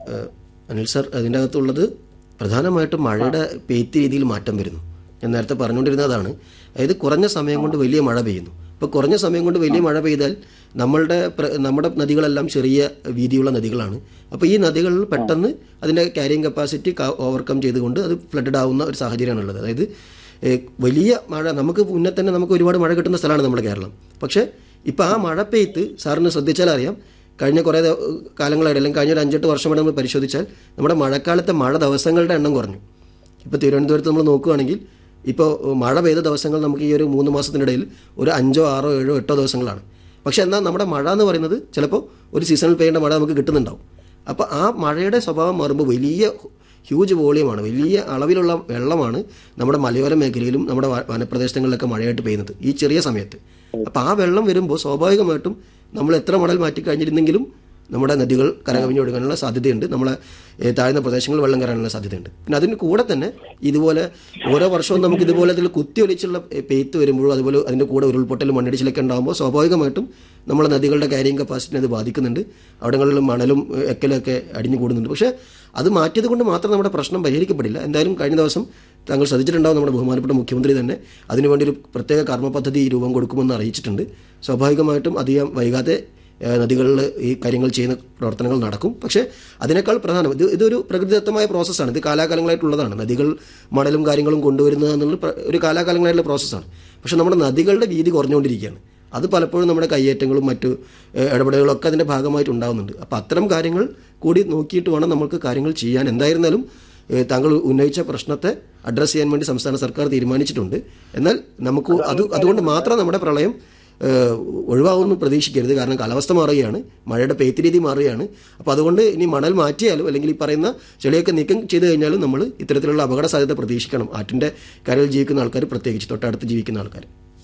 ഏഹ്, Anil sir അതിൻ്റെ അകത്തുള്ളത് പ്രധാനമായിട്ടും മഴയുടെ പെയ്ത്ത് രീതിയിൽ മാറ്റം വരുന്നു ഞാൻ നേരത്തെ പറഞ്ഞുകൊണ്ടിരുന്നതാണ് അതായത് കുറഞ്ഞ സമയം കൊണ്ട് വലിയ മഴ പെയ്യുന്നു ഇപ്പോൾ കുറഞ്ഞ സമയം കൊണ്ട് വലിയ മഴ പെയ്താൽ നമ്മളുടെ പ്ര- നമ്മുടെ നദികളെല്ലാം ചെറിയ വീതിയുള്ള നദികളാണ് അപ്പോൾ ഈ നദികളിൽ പെട്ടെന്ന് അതിൻ്റെ ക്യാരിങ് കപ്പാസിറ്റി ഓവർകം ചെയ്തുകൊണ്ട് അത് ഫ്ലഡഡ് ആവുന്ന ഒരു സാഹചര്യമാണുള്ളത് അതായത് ഏഹ്, വലിയ മഴ നമുക്ക് മുന്നേ തന്നെ നമുക്ക് ഒരുപാട് മഴ കിട്ടുന്ന സ്ഥലമാണ് നമ്മുടെ കേരളം പക്ഷേ ഇപ്പോൾ ആ മഴ പെയ്ത്ത് സാറിന് ശ്രദ്ധിച്ചാൽ അറിയാം കഴിഞ്ഞ കുറേ ദ- കാലങ്ങളായിട്ട് അല്ലെങ്കിൽ കഴിഞ്ഞ ഒരു അഞ്ചെട്ട് വർഷമായിട്ട് നമ്മൾ പരിശോധിച്ചാൽ നമ്മുടെ മഴക്കാലത്തെ മഴ ദിവസങ്ങളുടെ എണ്ണം കുറഞ്ഞു ഇപ്പോൾ തിരുവനന്തപുരത്ത് നമ്മൾ നോക്കുകയാണെങ്കിൽ ഇപ്പോൾ മഴ പെയ്ത ദിവസങ്ങൾ നമുക്ക് ഈ ഒരു മൂന്ന് മാസത്തിനിടയിൽ ഒരു അഞ്ചോ ആറോ ഏഴോ എട്ടോ ദിവസങ്ങളാണ് പക്ഷേ എന്നാൽ നമ്മുടെ മഴ എന്ന് പറയുന്നത് ചിലപ്പോൾ ഒരു സീസണിൽ പെയ്യേണ്ട മഴ നമുക്ക് കിട്ടുന്നുണ്ടാവും അപ്പോൾ ആ മഴയുടെ സ്വഭാവം മാറുമ്പോൾ വലിയ ഹ്യൂജ് വോളിയമാണ് വലിയ അളവിലുള്ള വെള്ളമാണ് നമ്മുടെ മലയോര മേഖലയിലും നമ്മുടെ വ- വനപ്രദേശങ്ങളിലൊക്കെ മഴയായിട്ട് പെയ്യുന്നത് ഈ ചെറിയ സമയത്ത് അപ്പോൾ ആ വെള്ളം വരുമ്പോൾ സ്വാഭാവികമായിട്ടും നമ്മൾ എത്ര മണൽ മാറ്റി കഴിഞ്ഞിരുന്നെങ്കിലും നമ്മുടെ നദികൾ കരകവിഞ്ഞൊഴുകാനുള്ള സാധ്യതയുണ്ട് നമ്മളെ ഏഹ്, താഴ്ന്ന പ്രദേശങ്ങളിൽ വെള്ളം കയറാനുള്ള സാധ്യതയുണ്ട് പിന്നെ അതിന് കൂടെ തന്നെ ഇതുപോലെ ഓരോ വർഷവും നമുക്ക് ഇതുപോലെ അതിൽ കുത്തി ഒലിച്ചുള്ള ഏഹ്, പെയ്ത്ത് വരുമ്പോഴും അതുപോലെ അതിൻ്റെ കൂടെ ഉരുൾപൊട്ടലും മണ്ണിടിച്ചിലൊക്കെ ഉണ്ടാകുമ്പോൾ സ്വാഭാവികമായിട്ടും നമ്മളെ നദികളുടെ ക്യാരിങ് കപ്പാസിറ്റിനെ അത് ബാധിക്കുന്നുണ്ട് അവിടങ്ങളിൽ മണലും ഏഹ്, എക്കലൊക്കെ അടിഞ്ഞു കൂടുന്നുണ്ട് പക്ഷേ അത് മാറ്റിയത് കൊണ്ട് മാത്രം നമ്മുടെ പ്രശ്നം പരിഹരിക്കപ്പെടില്ല എന്തായാലും കഴിഞ്ഞ ദിവസം താങ്കൾ ശ്രദ്ധിച്ചിട്ടുണ്ടാവും നമ്മുടെ ബഹുമാനപ്പെട്ട മുഖ്യമന്ത്രി തന്നെ അതിനുവേണ്ടി ഒരു പ്രത്യേക കർമ്മ പദ്ധതി രൂപം കൊടുക്കുമെന്ന് അറിയിച്ചിട്ടുണ്ട് സ്വാഭാവികമായിട്ടും അധികം വൈകാതെ ഏഹ്, നദികളിൽ ഈ കാര്യങ്ങൾ ചെയ്യുന്ന പ്രവർത്തനങ്ങൾ നടക്കും പക്ഷേ അതിനേക്കാൾ പ്രധാനം ഇത് ഇതൊരു പ്രകൃതിദത്തമായ പ്രോസസ്സാണ് ഇത് കാലാകാലങ്ങളായിട്ടുള്ളതാണ് നദികൾ മണലും കാര്യങ്ങളും കൊണ്ടുവരുന്നത് എന്നുള്ള പ്ര- ഒരു കാലാകാലങ്ങളായിട്ടുള്ള പ്രോസസ്സാണ് പക്ഷേ നമ്മുടെ നദികളുടെ വീതി കുറഞ്ഞുകൊണ്ടിരിക്കുകയാണ് അത് പലപ്പോഴും നമ്മുടെ കയ്യേറ്റങ്ങളും മറ്റു ഏഹ്, ഇടപെടലുകളും ഒക്കെ അതിൻ്റെ ഭാഗമായിട്ട് ഉണ്ടാകുന്നുണ്ട് അപ്പോൾ അത്തരം കാര്യങ്ങൾ കൂടി നോക്കിയിട്ട് വേണം നമുക്ക് കാര്യങ്ങൾ ചെയ്യാൻ എന്തായിരുന്നാലും ഏഹ്, താങ്കൾ ഉന്നയിച്ച പ്രശ്നത്തെ അഡ്രസ്സ് ചെയ്യാൻ വേണ്ടി സംസ്ഥാന സർക്കാർ തീരുമാനിച്ചിട്ടുണ്ട് എന്നാൽ നമുക്ക് അത് അതുകൊണ്ട് മാത്രം നമ്മുടെ പ്രളയം ഏഹ്, ഒഴിവാകുമെന്ന് പ്രതീക്ഷിക്കരുത് കാരണം കാലാവസ്ഥ മാറുകയാണ് മഴയുടെ പെയ്ത്ത് രീതി മാറുകയാണ് അപ്പോൾ അതുകൊണ്ട് ഇനി മണൽ മാറ്റിയാലും അല്ലെങ്കിൽ ഈ പറയുന്ന ചെളിയൊക്കെ നീക്കം ചെയ്ത് കഴിഞ്ഞാലും നമ്മൾ ഇത്തരത്തിലുള്ള അപകട സാധ്യത പ്രതീക്ഷിക്കണം ആറ്റിൻ്റെ കരയിൽ ജീവിക്കുന്ന ആൾക്കാർ പ്രത്യേകിച്ച് തൊട്ടടുത്ത് ജീവിക്കുന്ന ആൾക്കാർ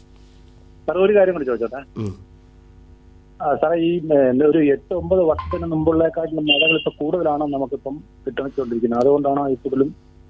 സാർ ഒരു കാര്യം കൂടി ചോദിച്ചോട്ടെ ഉം. ആ, സാറേ ഈ ഏ, ഒരു എട്ട് ഒമ്പത് വർഷത്തിന് മുമ്പുള്ളേക്കാട്ടിലും മഴകൾ ഇപ്പൊ കൂടുതലാണോ നമുക്കിപ്പം കിട്ടിക്കൊണ്ടിരിക്കുന്നത് അതുകൊണ്ടാണോ ഈ കൂടുതലും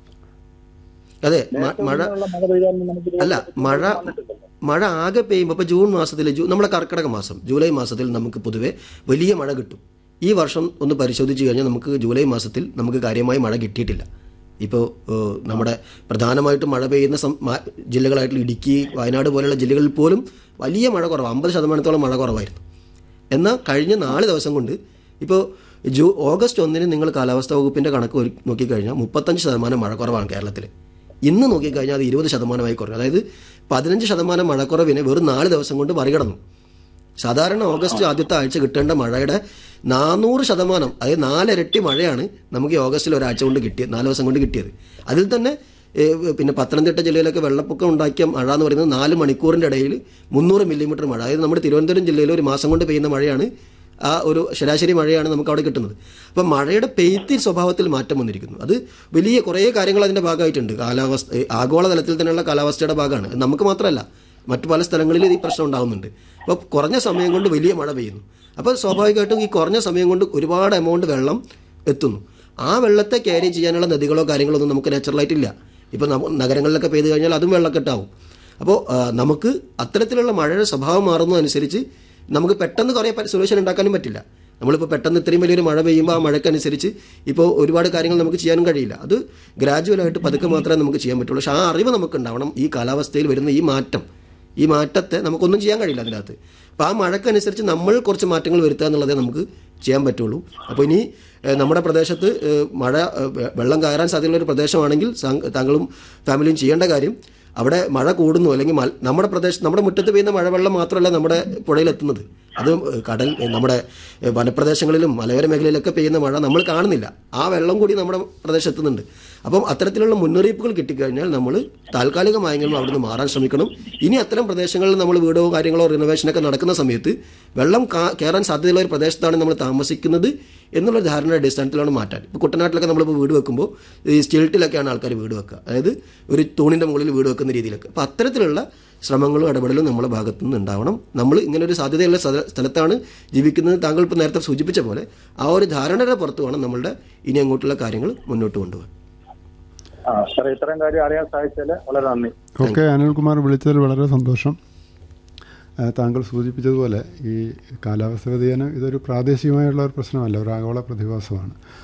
അതെ മ- മഴ നേരത്തെ മഴ പെയ്താലും നമുക്ക് ഇതുപോലെ അല്ല മഴ വന്നിട്ടില്ലല്ലോ. മഴ ആകെ പെയ്യുമ്പോൾ ഇപ്പോൾ ജൂൺ മാസത്തിൽ ജൂ നമ്മുടെ കർക്കിടക മാസം ജൂലൈ മാസത്തിൽ നമുക്ക് പൊതുവെ വലിയ മഴ കിട്ടും ഈ വർഷം ഒന്ന് പരിശോധിച്ച് കഴിഞ്ഞാൽ നമുക്ക് ജൂലൈ മാസത്തിൽ നമുക്ക് കാര്യമായി മഴ കിട്ടിയിട്ടില്ല ഇപ്പോൾ ഏഹ്, നമ്മുടെ പ്രധാനമായിട്ടും മഴ പെയ്യുന്ന സം- മാ- ജില്ലകളായിട്ടുള്ള ഇടുക്കി വയനാട് പോലെയുള്ള ജില്ലകളിൽ പോലും വലിയ മഴ കുറവ് അമ്പത് ശതമാനത്തോളം മഴ കുറവായിരുന്നു എന്നാൽ കഴിഞ്ഞ നാല് ദിവസം കൊണ്ട് ഇപ്പോൾ ജൂ ഓഗസ്റ്റ് ഒന്നിന് നിങ്ങൾ കാലാവസ്ഥാ വകുപ്പിൻ്റെ കണക്ക് ഒരു- നോക്കിക്കഴിഞ്ഞാൽ മുപ്പത്തഞ്ച് ശതമാനം മഴ കുറവാണ് കേരളത്തിൽ ഇന്ന് നോക്കിക്കഴിഞ്ഞാൽ അത് ഇരുപത് ശതമാനമായി കുറഞ്ഞു അതായത് പതിനഞ്ച് ശതമാനം മഴക്കുറവിനെ വെറും നാല് ദിവസം കൊണ്ട് മറികടന്നു സാധാരണ ഓഗസ്റ്റ് ആദ്യത്തെ ആഴ്ച കിട്ടേണ്ട മഴയുടെ നാനൂറ് ശതമാനം അതായത് നാലിരട്ടി മഴയാണ് നമുക്ക് ഈ ഓഗസ്റ്റിൽ ഒരാഴ്ച കൊണ്ട് കിട്ടിയത് നാല് ദിവസം കൊണ്ട് കിട്ടിയത് അതിൽ തന്നെ ഏഹ്, പിന്നെ പത്തനംതിട്ട ജില്ലയിലൊക്കെ വെള്ളപ്പൊക്കം ഉണ്ടാക്കിയ മഴ എന്ന് പറയുന്നത് നാല് മണിക്കൂറിൻ്റെ ഇടയിൽ മുന്നൂറ് മില്ലിമീറ്റർ മഴ അതായത് നമ്മുടെ തിരുവനന്തപുരം ജില്ലയിൽ ഒരു മാസം കൊണ്ട് പെയ്യുന്ന മഴയാണ് ആ ഒരു ശരാശരി മഴയാണ് നമുക്ക് അവിടെ കിട്ടുന്നത് അപ്പം മഴയുടെ പെയ്ത്ത് സ്വഭാവത്തിൽ മാറ്റം വന്നിരിക്കുന്നു അത് വലിയ കുറേ കാര്യങ്ങൾ അതിൻ്റെ ഭാഗമായിട്ടുണ്ട് കാലാവസ്ഥ ഏഹ്, ആഗോളതലത്തിൽ തന്നെയുള്ള കാലാവസ്ഥയുടെ ഭാഗമാണ് അത് നമുക്ക് മാത്രമല്ല മറ്റു പല സ്ഥലങ്ങളിലും ഈ പ്രശ്നം ഉണ്ടാകുന്നുണ്ട് അപ്പോൾ കുറഞ്ഞ സമയം കൊണ്ട് വലിയ മഴ പെയ്യുന്നു അപ്പോൾ സ്വാഭാവികമായിട്ടും ഈ കുറഞ്ഞ സമയം കൊണ്ട് ഒരുപാട് എമൗണ്ട് വെള്ളം എത്തുന്നു ആ വെള്ളത്തെ ക്യാരി ചെയ്യാനുള്ള നദികളോ കാര്യങ്ങളോ ഒന്നും നമുക്ക് നാച്ചുറലായിട്ടില്ല ഇപ്പോൾ നഗരങ്ങളിലൊക്കെ പെയ്തു കഴിഞ്ഞാൽ അതും വെള്ളക്കെട്ടാവും അപ്പോൾ ആ, നമുക്ക് അത്തരത്തിലുള്ള മഴയുടെ സ്വഭാവം മാറുന്നതനുസരിച്ച് നമുക്ക് പെട്ടെന്ന് കുറേ സൊല്യൂഷൻ ഉണ്ടാക്കാനും പറ്റില്ല നമ്മളിപ്പോൾ പെട്ടെന്ന് ഇത്രയും വലിയൊരു മഴ പെയ്യുമ്പോൾ ആ മഴക്കനുസരിച്ച് ഇപ്പോൾ ഒരുപാട് കാര്യങ്ങൾ നമുക്ക് ചെയ്യാനും കഴിയില്ല അത് ഗ്രാജുവലായിട്ട് പതുക്കെ മാത്രമേ നമുക്ക് ചെയ്യാൻ പറ്റുള്ളൂ പക്ഷേ ആ അറിവ് നമുക്ക് ഉണ്ടാവണം ഈ കാലാവസ്ഥയിൽ വരുന്ന ഈ മാറ്റം ഈ മാറ്റത്തെ നമുക്കൊന്നും ചെയ്യാൻ കഴിയില്ല അതിനകത്ത് അപ്പോൾ ആ മഴക്കനുസരിച്ച് നമ്മൾ കുറച്ച് മാറ്റങ്ങൾ വരുത്തുക എന്നുള്ളതേ നമുക്ക് ചെയ്യാൻ പറ്റുള്ളൂ അപ്പോൾ ഇനി ഏഹ്, നമ്മുടെ പ്രദേശത്ത് ഏഹ്, മഴ ഏഹ്, വെ- വെള്ളം കയറാൻ സാധ്യതയുള്ള ഒരു പ്രദേശമാണെങ്കിൽ സാങ്- താങ്കളും ഫാമിലിയും ചെയ്യേണ്ട കാര്യം അവിടെ മഴ കൂടുന്നു അല്ലെങ്കിൽ മൽ- നമ്മുടെ പ്രദേശം നമ്മുടെ മുറ്റത്ത് പെയ്യുന്ന മഴവെള്ളം മാത്രമല്ല നമ്മുടെ പുഴയിലെത്തുന്നത് അത് ഏഹ്, കടൽ ഏഹ്, നമ്മുടെ ഏഹ്, വനപ്രദേശങ്ങളിലും മലയോര മേഖലയിലൊക്കെ പെയ്യുന്ന മഴ നമ്മൾ കാണുന്നില്ല ആ വെള്ളം കൂടി നമ്മുടെ പ്രദേശത്ത് എത്തുന്നുണ്ട് അപ്പം അത്തരത്തിലുള്ള മുന്നറിയിപ്പുകൾ കിട്ടിക്കഴിഞ്ഞാൽ നമ്മൾ താൽക്കാലികമായെങ്കിലും അവിടുന്ന് മാറാൻ ശ്രമിക്കണം ഇനി അത്തരം പ്രദേശങ്ങളിൽ നമ്മൾ വീടോ കാര്യങ്ങളോ റിനോവേഷനൊക്കെ നടക്കുന്ന സമയത്ത് വെള്ളം കാ- കയറാൻ സാധ്യതയുള്ള ഒരു പ്രദേശത്താണ് നമ്മൾ താമസിക്കുന്നത് എന്നുള്ള ധാരണയുടെ അടിസ്ഥാനത്തിലാണ് മാറ്റാൻ ഇപ്പോൾ കുട്ടനാട്ടിലൊക്കെ നമ്മളിപ്പോൾ വീട് വെക്കുമ്പോൾ ഈ സ്റ്റിൽട്ടിലൊക്കെയാണ് ആൾക്കാർ വീട് വെക്കുക അതായത് ഒരു തൂണിൻ്റെ മുകളിൽ വീട് വെക്കുന്ന രീതിയിലൊക്കെ അപ്പോൾ അത്തരത്തിലുള്ള ശ്രമങ്ങളും ഇടപെടലും നമ്മുടെ ഭാഗത്തു നിന്ന് ഉണ്ടാവണം നമ്മൾ ഇങ്ങനെ ഒരു സാധ്യതയുള്ള സ്ഥല- സ്ഥലത്താണ് ജീവിക്കുന്നത് താങ്കൾ ഇപ്പോൾ നേരത്തെ സൂചിപ്പിച്ച പോലെ ആ ഒരു ധാരണയുടെ പുറത്ത് വേണം നമ്മളുടെ ഇനി അങ്ങോട്ടുള്ള കാര്യങ്ങൾ മുന്നോട്ട് കൊണ്ടുപോകാൻ ആ സാറേ ഇത്രയും കാര്യം അറിയാൻ സാധിച്ചാല് വളരെ നന്ദി ഓക്കെ അനിൽകുമാർ വിളിച്ചതിൽ വളരെ സന്തോഷം ആ, താങ്കൾ സൂചിപ്പിച്ചതുപോലെ ഈ കാലാവസ്ഥ വ്യതിയാനം ഇതൊരു പ്രാദേശികമായുള്ള ഒരു പ്രശ്നമല്ല ഒരു ആഗോള പ്രതിഭാസമാണ്